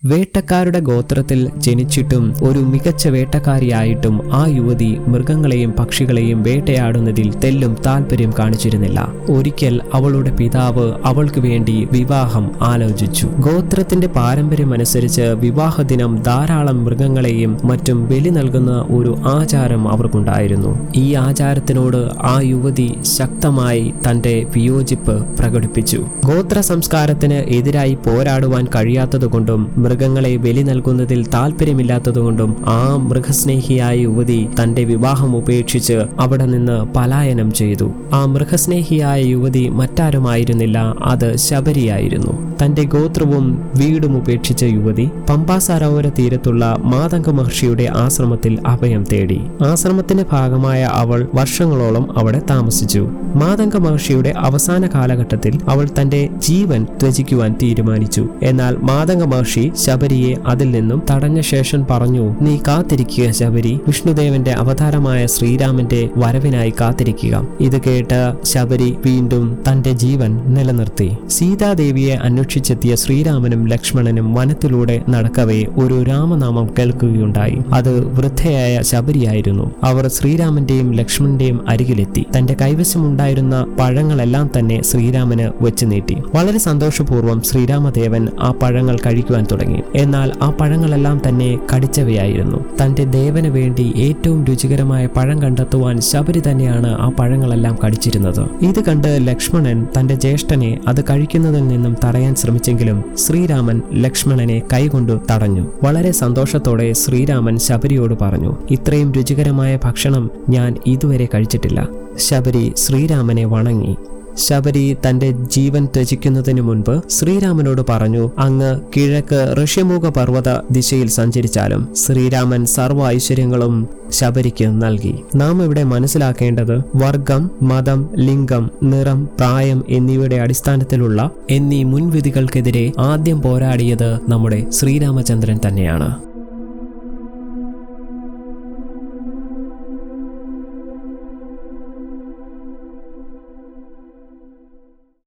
വേട്ടക്കാരുടെ ഗോത്രത്തിൽ ജനിച്ചിട്ടും ഒരു മികച്ച വേട്ടക്കാരിയായിട്ടും ആ യുവതി മൃഗങ്ങളെയും പക്ഷികളെയും വേട്ടയാടുന്നതിൽ തെല്ലും താല്പര്യം കാണിച്ചിരുന്നില്ല ഒരിക്കൽ അവളുടെ പിതാവ് അവൾക്ക് വേണ്ടി വിവാഹം ആലോചിച്ചു ഗോത്രത്തിന്റെ പാരമ്പര്യമനുസരിച്ച് വിവാഹ ദിനം ധാരാളം മൃഗങ്ങളെയും മറ്റും ബലി നൽകുന്ന ഒരു ആചാരം അവർക്കുണ്ടായിരുന്നു ഈ ആചാരത്തിനോട് ആ യുവതി ശക്തമായി തന്റെ വിയോജിപ്പ് പ്രകടിപ്പിച്ചു ഗോത്ര സംസ്കാരത്തിന് എതിരായി പോരാടുവാൻ കഴിയാത്തതുകൊണ്ടും മൃഗങ്ങളെ ബലി നൽകുന്നതിൽ താല്പര്യമില്ലാത്തതുകൊണ്ടും ആ മൃഗസ്നേഹിയായ യുവതി തന്റെ വിവാഹം ഉപേക്ഷിച്ച് അവിടെ നിന്ന് പലായനം ചെയ്തു ആ മൃഗസ്നേഹിയായ യുവതി മറ്റാരുമായിരുന്നില്ല അത് ശബരിയായിരുന്നു തന്റെ ഗോത്രവും വീടും ഉപേക്ഷിച്ച യുവതി പമ്പാ സരോവര തീരത്തുള്ള മാതംഗ മഹർഷിയുടെ ആശ്രമത്തിൽ അഭയം തേടി ആശ്രമത്തിന്റെ ഭാഗമായ അവൾ വർഷങ്ങളോളം അവിടെ താമസിച്ചു മാതംഗ മഹർഷിയുടെ അവസാന കാലഘട്ടത്തിൽ അവൾ തന്റെ ജീവൻ ത്യജിക്കുവാൻ തീരുമാനിച്ചു എന്നാൽ മാതംഗ മഹർഷി ശബരിയെ അതിൽ നിന്നും തടഞ്ഞ ശേഷം പറഞ്ഞു നീ കാത്തിരിക്കുക ശബരി വിഷ്ണുദേവന്റെ അവതാരമായ ശ്രീരാമന്റെ വരവിനായി കാത്തിരിക്കുക ഇത് കേട്ട് ശബരി വീണ്ടും തന്റെ ജീവൻ നിലനിർത്തി സീതാദേവിയെ അന്വേഷിച്ചെത്തിയ ശ്രീരാമനും ലക്ഷ്മണനും വനത്തിലൂടെ നടക്കവേ ഒരു രാമനാമം കേൾക്കുകയുണ്ടായി അത് വൃദ്ധയായ ശബരിയായിരുന്നു അവർ ശ്രീരാമന്റെയും ലക്ഷ്മണന്റെയും അരികിലെത്തി തന്റെ കൈവശമുണ്ടായിരുന്ന പഴങ്ങളെല്ലാം തന്നെ ശ്രീരാമന് വെച്ച് നീട്ടി വളരെ സന്തോഷപൂർവ്വം ശ്രീരാമദേവൻ ആ പഴങ്ങൾ കഴിക്കുവാൻ തുടങ്ങി എന്നാൽ ആ പഴങ്ങളെല്ലാം തന്നെ കടിച്ചവയായിരുന്നു തന്റെ ദേവന് വേണ്ടി ഏറ്റവും രുചികരമായ പഴം കണ്ടെത്തുവാൻ ശബരി തന്നെയാണ് ആ പഴങ്ങളെല്ലാം കടിച്ചിരുന്നത് ഇത് കണ്ട് ലക്ഷ്മണൻ തന്റെ ജ്യേഷ്ഠനെ അത് കഴിക്കുന്നതിൽ നിന്നും തടയാൻ ശ്രമിച്ചെങ്കിലും ശ്രീരാമൻ ലക്ഷ്മണനെ കൈകൊണ്ടു തടഞ്ഞു വളരെ സന്തോഷത്തോടെ ശ്രീരാമൻ ശബരിയോട് പറഞ്ഞു ഇത്രയും രുചികരമായ ഭക്ഷണം ഞാൻ ഇതുവരെ കഴിച്ചിട്ടില്ല ശബരി ശ്രീരാമനെ വണങ്ങി ശബരി തന്റെ ജീവൻ ത്യജിക്കുന്നതിന് മുൻപ് ശ്രീരാമനോട് പറഞ്ഞു അങ്ങ് കിഴക്ക് ഋഷ്യമുഖ പർവ്വത ദിശയിൽ സഞ്ചരിച്ചാലും ശ്രീരാമൻ സർവ്വ ഐശ്വര്യങ്ങളും ശബരിക്ക് നൽകി നാം ഇവിടെ മനസ്സിലാക്കേണ്ടത് വർഗം മതം ലിംഗം നിറം പ്രായം എന്നിവയുടെ അടിസ്ഥാനത്തിലുള്ള എന്നീ മുൻവിധികൾക്കെതിരെ ആദ്യം പോരാടിയത് നമ്മുടെ ശ്രീരാമചന്ദ്രൻ തന്നെയാണ്